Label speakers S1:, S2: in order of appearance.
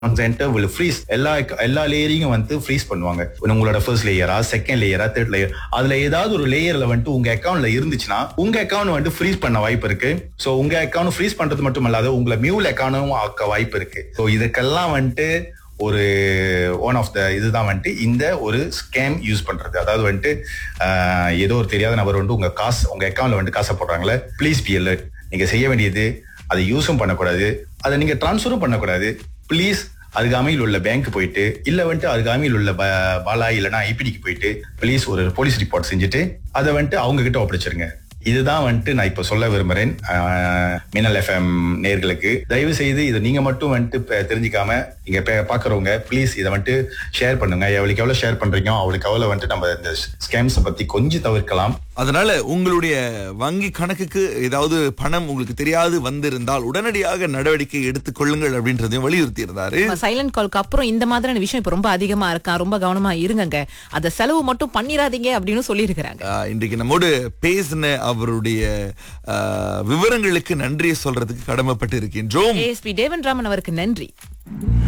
S1: centre will freeze எல்லா எல்லா லேயரையும் வந்து ஃப்ரீஸ் பண்ணுவாங்க உங்களோட ஃபர்ஸ்ட் லேயரா செகண்ட் லேயரா தேர்ட் லேயர் அதுல ஏதாவது ஒரு லேயர்ல வந்துட்டு உங்க அக்கௌண்ட்ல இருந்துச்சுன்னா உங்க அக்கௌண்ட் வந்து ஃப்ரீஸ் பண்ண வாய்ப்பு இருக்கு சோ உங்க அக்கௌண்ட் ஃப்ரீஸ் பண்றது மட்டும் இல்லாத உங்களை மியூல் அக்கௌண்டும் ஆக்க வாய்ப்பு இருக்கு சோ இதுக்கெல்லாம் வந்துட்டு ஒரு ஒன் ஆஃப் த இதுதான் வந்துட்டு இந்த ஒரு ஸ்கேம் யூஸ் பண்றது அதாவது வந்துட்டு ஆஹ், ஏதோ ஒரு தெரியாத நபர் வந்து உங்க காசு உங்க அக்கௌண்ட்ல வந்து காசை போடுறாங்களே ப்ளீஸ் பி alert நீங்க செய்ய வேண்டியது அதை யூஸும் பண்ணக்கூடாது அதை நீங்க டிரான்ஸ்ஃபரும் பண்ணக்கூடாது ப்ளீஸ் அருகாமையில் உள்ள பேங்க் போயிட்டு இல்ல வந்துட்டு அருகாமையில் உள்ள ப- பாலா இல்லைன்னா ஐபிடிக்கு போயிட்டு ப்ளீஸ் ஒரு போலீஸ் ரிப்போர்ட் செஞ்சுட்டு அதை வந்துட்டு அவங்க கிட்ட ஒப்படைச்சிருங்க இதுதான் வந்துட்டு நான் இப்ப சொல்ல விரும்புறேன் ஆஹ், மின்னல் எஃப்எம் நேர்களுக்கு தயவு செய்து இதை நீங்க மட்டும் வந்துட்டு ப- தெரிஞ்சுக்காம நீங்க பே- பாக்குறவங்க ப்ளீஸ் இதை வந்துட்டு ஷேர் பண்ணுங்க எவ்வளவுக்கு எவ்வளவு ஷேர் பண்றீங்க அவளுக்கு எவ்வளவு வந்துட்டு நம்ம இந்த ஸ்கேம்ஸ் பத்தி கொஞ்சம் தவிர்க்கலாம்
S2: அதனால உங்களுடைய வங்கி கணக்குக்கு ஏதாவது பணம் உங்களுக்கு தெரியாது வந்திருந்தால் உடனடியாக நடவடிக்கை எடுத்துக் கொள்ளுங்கள் அப்படின்றதையும் வலியுறுத்தி இருந்தாரு
S3: சைலண்ட் கால்க்கு அப்புறம் இந்த மாதிரியான விஷயம் இப்ப ரொம்ப அதிகமா இருக்கா ரொம்ப கவனமா இருங்கங்க அத செலவு மட்டும் பண்ணிராதீங்க அப்படின்னு சொல்லியிருக்கிறாங்க
S2: ஆஹ், இன்றைக்கு நம்மோடு பேசின அவருடைய ஆஹ், விவரங்களுக்கு நன்றியை சொல்றதுக்கு கடமைப்பட்டு இருக்கின்றோம்
S3: ஏஎஸ்பி தேவன் ராமன் அவருக்கு நன்றி